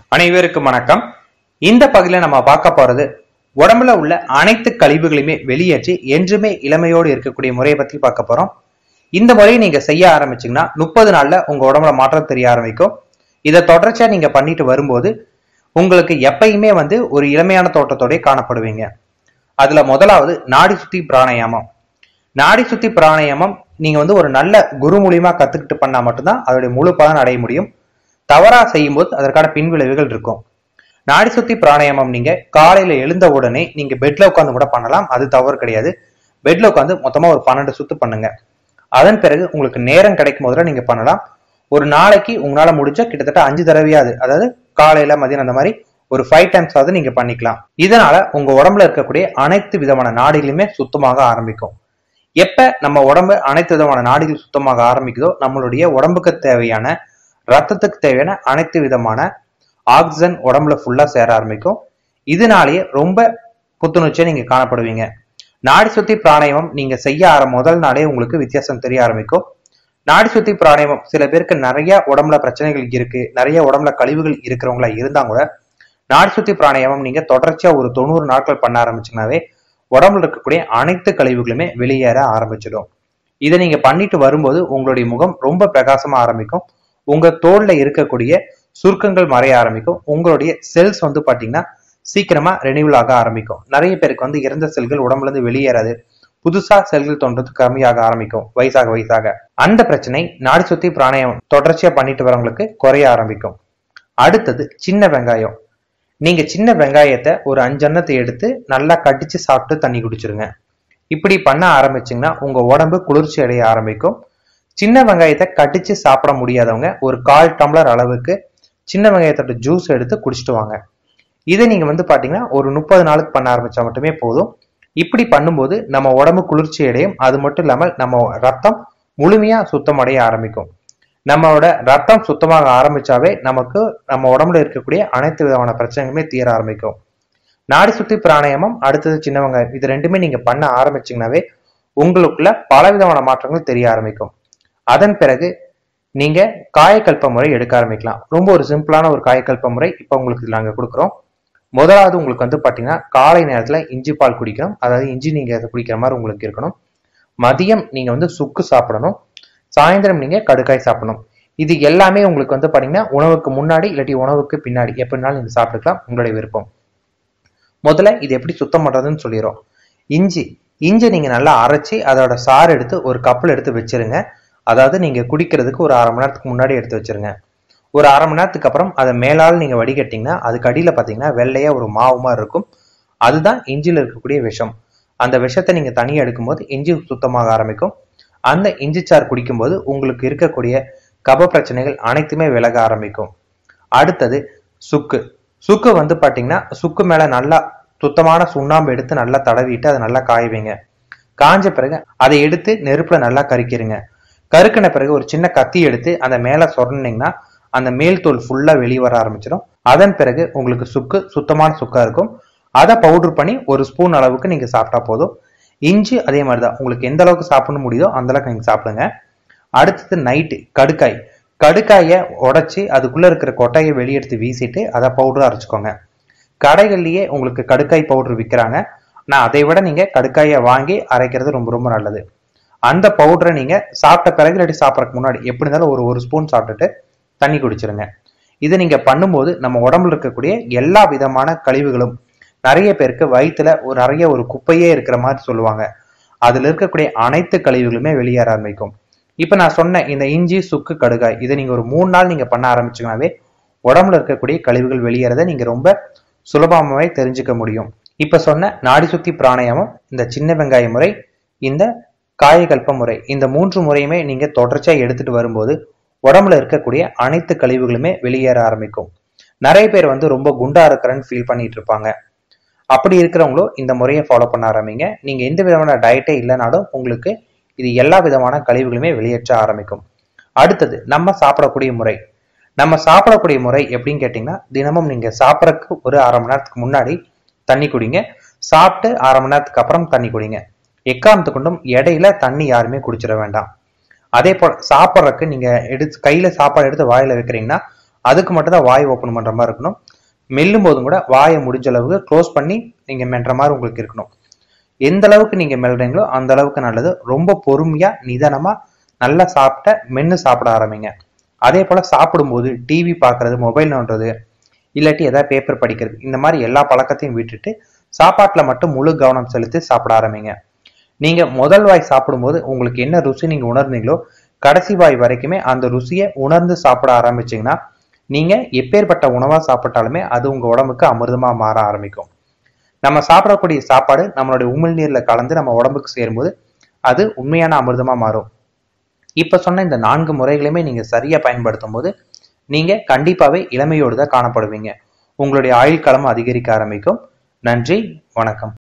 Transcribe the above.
அனைவருக்கும் வணக்கம் இந்த பகுதியில நம்ம பார்க்க போறது உடம்புல உள்ள அனைத்து கழிவுகளையுமே வெளியேற்றி என்றுமே இளமையோடு இருக்கக்கூடிய முறையை பத்தி பார்க்க போறோம் இந்த முறையை நீங்க செய்ய ஆரம்பிச்சீங்கன்னா முப்பது நாள்ல உங்க உடம்புல மாற்றம் தெரிய ஆரம்பிக்கும் இதை தொடர்ச்சியா நீங்க பண்ணிட்டு வரும்போது உங்களுக்கு எப்பயுமே வந்து ஒரு இளமையான தோட்டத்தோடய காணப்படுவீங்க அதுல முதலாவது நாடி சுத்தி பிராணாயாமம் நாடி சுத்தி பிராணாயாமம் நீங்க வந்து ஒரு நல்ல குரு மூலியமா கத்துக்கிட்டு பண்ணா மட்டும்தான் அதோடைய முழு பலன் அடைய முடியும் தவறா செய்யும்போது அதற்கான பின்விளைவுகள் இருக்கும் நாடி சுத்தி பிராணாயாமம் நீங்க காலையில எழுந்த உடனே நீங்க பெட்ல உட்காந்து கூட பண்ணலாம் அது தவறு கிடையாது பெட்ல உட்காந்து மொத்தமா ஒரு பன்னெண்டு சுத்து பண்ணுங்க அதன் பிறகு உங்களுக்கு நேரம் கிடைக்கும் போதுல நீங்க பண்ணலாம் ஒரு நாளைக்கு உங்களால முடிஞ்ச கிட்டத்தட்ட அஞ்சு தடவையாவது அதாவது காலையில மதியம் அந்த மாதிரி ஒரு ஃபைவ் டைம்ஸ் ஆகுது நீங்க பண்ணிக்கலாம் இதனால உங்க உடம்புல இருக்கக்கூடிய அனைத்து விதமான நாடிகளுமே சுத்தமாக ஆரம்பிக்கும் எப்ப நம்ம உடம்பு அனைத்து விதமான நாடிகள் சுத்தமாக ஆரம்பிக்குதோ நம்மளுடைய உடம்புக்கு தேவையான ரத்தத்துக்கு தேவையான அனைத்து விதமான ஆக்சிஜன் உடம்புல ஃபுல்லா சேர ஆரம்பிக்கும் இதனாலேயே ரொம்ப புத்துணர்ச்சியா நீங்க காணப்படுவீங்க நாடி சுத்தி பிராணாயாமம் நீங்க செய்ய ஆர முதல் நாளே உங்களுக்கு வித்தியாசம் தெரிய ஆரம்பிக்கும் நாடி சுத்தி பிராணாயாமம் சில பேருக்கு நிறைய உடம்புல பிரச்சனைகள் இருக்கு நிறைய உடம்புல கழிவுகள் இருக்கிறவங்களா இருந்தா கூட நாடி சுத்தி பிராணாயாமம் நீங்க தொடர்ச்சியா ஒரு தொண்ணூறு நாட்கள் பண்ண ஆரம்பிச்சீங்கன்னாவே உடம்புல இருக்கக்கூடிய அனைத்து கழிவுகளுமே வெளியேற ஆரம்பிச்சிடும் இதை நீங்க பண்ணிட்டு வரும்போது உங்களுடைய முகம் ரொம்ப பிரகாசமா ஆரம்பிக்கும் உங்க தோல்ல இருக்கக்கூடிய சுருக்கங்கள் மறைய ஆரம்பிக்கும் உங்களுடைய செல்ஸ் வந்து பாத்தீங்கன்னா சீக்கிரமா ரெனியூவல் ஆக ஆரம்பிக்கும் நிறைய பேருக்கு வந்து இறந்த செல்கள் உடம்புல இருந்து வெளியேறாது புதுசா செல்கள் தோன்றது கம்மியாக ஆரம்பிக்கும் வயசாக வயசாக அந்த பிரச்சனை நாடி சுத்தி பிராணாயாமம் தொடர்ச்சியா பண்ணிட்டு வரவங்களுக்கு குறைய ஆரம்பிக்கும் அடுத்தது சின்ன வெங்காயம் நீங்க சின்ன வெங்காயத்தை ஒரு அஞ்செண்ணத்தை எடுத்து நல்லா கடிச்சு சாப்பிட்டு தண்ணி குடிச்சிருங்க இப்படி பண்ண ஆரம்பிச்சீங்கன்னா உங்க உடம்பு குளிர்ச்சி அடைய ஆரம்பிக்கும் சின்ன வெங்காயத்தை கடிச்சு சாப்பிட முடியாதவங்க ஒரு கால் டம்ளர் அளவுக்கு சின்ன வெங்காயத்தோட ஜூஸ் எடுத்து குடிச்சிட்டு வாங்க இதை நீங்க வந்து பாத்தீங்கன்னா ஒரு முப்பது நாளுக்கு பண்ண ஆரம்பிச்சா மட்டுமே போதும் இப்படி பண்ணும்போது நம்ம உடம்பு குளிர்ச்சி அடையும் அது மட்டும் இல்லாமல் நம்ம ரத்தம் முழுமையா சுத்தமடைய ஆரம்பிக்கும் நம்மளோட ரத்தம் சுத்தமாக ஆரம்பிச்சாவே நமக்கு நம்ம உடம்புல இருக்கக்கூடிய அனைத்து விதமான பிரச்சனைகளுமே தீர ஆரம்பிக்கும் நாடி சுத்தி பிராணாயாமம் அடுத்தது சின்ன வெங்காயம் இது ரெண்டுமே நீங்க பண்ண ஆரம்பிச்சீங்கன்னாவே உங்களுக்குள்ள பல விதமான மாற்றங்கள் தெரிய ஆரம்பிக்கும் அதன் பிறகு நீங்க காயக்கல்ப முறை எடுக்க ஆரம்பிக்கலாம் ரொம்ப ஒரு சிம்பிளான ஒரு காயக்கல்ப முறை இப்போ உங்களுக்கு நாங்க கொடுக்குறோம் முதலாவது உங்களுக்கு வந்து பாத்தீங்கன்னா காலை நேரத்துல இஞ்சி பால் குடிக்கணும் அதாவது இஞ்சி நீங்க அதை குடிக்கிற மாதிரி உங்களுக்கு இருக்கணும் மதியம் நீங்க வந்து சுக்கு சாப்பிடணும் சாயந்தரம் நீங்க கடுக்காய் சாப்பிடணும் இது எல்லாமே உங்களுக்கு வந்து பாத்தீங்கன்னா உணவுக்கு முன்னாடி இல்லாட்டி உணவுக்கு பின்னாடி எப்படினாலும் நீங்க சாப்பிட்டுக்கலாம் உங்களுடைய விருப்பம் முதல்ல இது எப்படி சுத்தம் பண்றதுன்னு சொல்லிடுறோம் இஞ்சி இஞ்சி நீங்க நல்லா அரைச்சி அதோட சாறு எடுத்து ஒரு கப்பில் எடுத்து வச்சிருங்க அதாவது நீங்க குடிக்கிறதுக்கு ஒரு அரை மணி நேரத்துக்கு முன்னாடி எடுத்து வச்சிருங்க ஒரு அரை மணி நேரத்துக்கு அப்புறம் அதை மேலால் நீங்க வடிகட்டிங்கன்னா அதுக்கு அடியில பாத்தீங்கன்னா வெள்ளையா ஒரு மாவு மாதிரி இருக்கும் அதுதான் இஞ்சில இருக்கக்கூடிய விஷம் அந்த விஷத்தை நீங்க தனியாக எடுக்கும்போது இஞ்சி சுத்தமாக ஆரம்பிக்கும் அந்த இஞ்சி சாறு குடிக்கும்போது உங்களுக்கு இருக்கக்கூடிய கப பிரச்சனைகள் அனைத்துமே விலக ஆரம்பிக்கும் அடுத்தது சுக்கு சுக்கு வந்து பாத்தீங்கன்னா சுக்கு மேல நல்லா சுத்தமான சுண்ணாம்பு எடுத்து நல்லா தடவிட்டு அதை நல்லா காய வைங்க காஞ்ச பிறகு அதை எடுத்து நெருப்புல நல்லா கறிக்கிறீங்க கருக்கின பிறகு ஒரு சின்ன கத்தி எடுத்து அந்த மேல சொரண்டிங்கன்னா அந்த மேல் தோல் ஃபுல்லா வெளியே வர ஆரம்பிச்சிடும் அதன் பிறகு உங்களுக்கு சுக்கு சுத்தமான சுக்கா இருக்கும் அதை பவுடர் பண்ணி ஒரு ஸ்பூன் அளவுக்கு நீங்க சாப்பிட்டா போதும் இஞ்சி அதே மாதிரி தான் உங்களுக்கு எந்த அளவுக்கு சாப்பிடணும் முடியுதோ அந்த அளவுக்கு நீங்க சாப்பிடுங்க அடுத்தது நைட்டு கடுக்காய் கடுக்காயை உடைச்சி அதுக்குள்ள இருக்கிற கொட்டையை வெளியெடுத்து வீசிட்டு அதை பவுடர் அரைச்சிக்கோங்க கடைகள்லயே உங்களுக்கு கடுக்காய் பவுடர் விற்கிறாங்க நான் அதை விட நீங்க கடுக்காயை வாங்கி அரைக்கிறது ரொம்ப ரொம்ப நல்லது அந்த பவுடரை நீங்க சாப்பிட்ட பிறகு இல்லாட்டி சாப்பிட்றதுக்கு முன்னாடி எப்படி இருந்தாலும் ஒரு ஒரு ஸ்பூன் சாப்பிட்டுட்டு தண்ணி குடிச்சிருங்க இது நீங்க பண்ணும்போது நம்ம உடம்புல இருக்கக்கூடிய எல்லா விதமான கழிவுகளும் நிறைய பேருக்கு வயிற்றுல ஒரு நிறைய ஒரு குப்பையே இருக்கிற மாதிரி சொல்லுவாங்க அதுல இருக்கக்கூடிய அனைத்து கழிவுகளுமே வெளியேற ஆரம்பிக்கும் இப்ப நான் சொன்ன இந்த இஞ்சி சுக்கு கடுகாய் இதை நீங்க ஒரு மூணு நாள் நீங்க பண்ண ஆரம்பிச்சீங்கன்னாவே உடம்புல இருக்கக்கூடிய கழிவுகள் வெளியேறதை நீங்க ரொம்ப சுலபமாவே தெரிஞ்சுக்க முடியும் இப்ப சொன்ன நாடி சுத்தி பிராணாயாமம் இந்த சின்ன வெங்காய முறை இந்த காயகல்ப முறை இந்த மூன்று முறையுமே நீங்க தொடர்ச்சியா எடுத்துட்டு வரும்போது உடம்புல இருக்கக்கூடிய அனைத்து கழிவுகளுமே வெளியேற ஆரம்பிக்கும் நிறைய பேர் வந்து ரொம்ப குண்டா இருக்கிறேன்னு ஃபீல் பண்ணிட்டு இருப்பாங்க அப்படி இருக்கிறவங்களும் இந்த முறையை ஃபாலோ பண்ண ஆரம்பிங்க நீங்க எந்த விதமான டயட்டே இல்லைனாலும் உங்களுக்கு இது எல்லா விதமான கழிவுகளுமே வெளியேற்ற ஆரம்பிக்கும் அடுத்தது நம்ம சாப்பிடக்கூடிய முறை நம்ம சாப்பிடக்கூடிய முறை எப்படின்னு கேட்டிங்கன்னா தினமும் நீங்க சாப்பிட்றதுக்கு ஒரு அரை மணி நேரத்துக்கு முன்னாடி தண்ணி குடிங்க சாப்பிட்டு அரை மணி நேரத்துக்கு அப்புறம் தண்ணி குடிங்க எக்காரணத்து கொண்டும் இடையில தண்ணி யாருமே குடிச்சிட வேண்டாம் அதே போல் சாப்பிட்றதுக்கு நீங்க எடுத்து கையில சாப்பாடு எடுத்து வாயில வைக்கிறீங்கன்னா அதுக்கு மட்டும் தான் வாய் ஓப்பன் பண்ற மாதிரி இருக்கணும் மெல்லும் போதும் கூட வாயை முடிஞ்ச அளவுக்கு க்ளோஸ் பண்ணி நீங்க மென்ற மாதிரி உங்களுக்கு இருக்கணும் எந்த அளவுக்கு நீங்க மெல்றீங்களோ அந்த அளவுக்கு நல்லது ரொம்ப பொறுமையா நிதானமா நல்லா சாப்பிட்ட மென்னு சாப்பிட ஆரம்பிங்க அதே போல சாப்பிடும்போது டிவி பார்க்கறது மொபைல் நோண்டுறது இல்லாட்டி ஏதாவது பேப்பர் படிக்கிறது இந்த மாதிரி எல்லா பழக்கத்தையும் விட்டுட்டு சாப்பாட்டுல மட்டும் முழு கவனம் செலுத்தி சாப்பிட ஆரம்பிங்க நீங்க முதல் வாய் சாப்பிடும்போது உங்களுக்கு என்ன ருசி நீங்க உணர்ந்தீங்களோ கடைசி வாய் வரைக்குமே அந்த ருசியை உணர்ந்து சாப்பிட ஆரம்பிச்சீங்கன்னா நீங்க எப்பேற்பட்ட உணவா சாப்பிட்டாலுமே அது உங்க உடம்புக்கு அமிர்தமா மாற ஆரம்பிக்கும் நம்ம சாப்பிடக்கூடிய சாப்பாடு நம்மளுடைய உமிழ்நீர்ல கலந்து நம்ம உடம்புக்கு சேரும்போது அது உண்மையான அமிர்தமா மாறும் இப்ப சொன்ன இந்த நான்கு முறைகளையுமே நீங்க சரியா பயன்படுத்தும் போது நீங்க கண்டிப்பாவே இளமையோடு தான் காணப்படுவீங்க உங்களுடைய ஆயுள் களமும் அதிகரிக்க ஆரம்பிக்கும் நன்றி வணக்கம்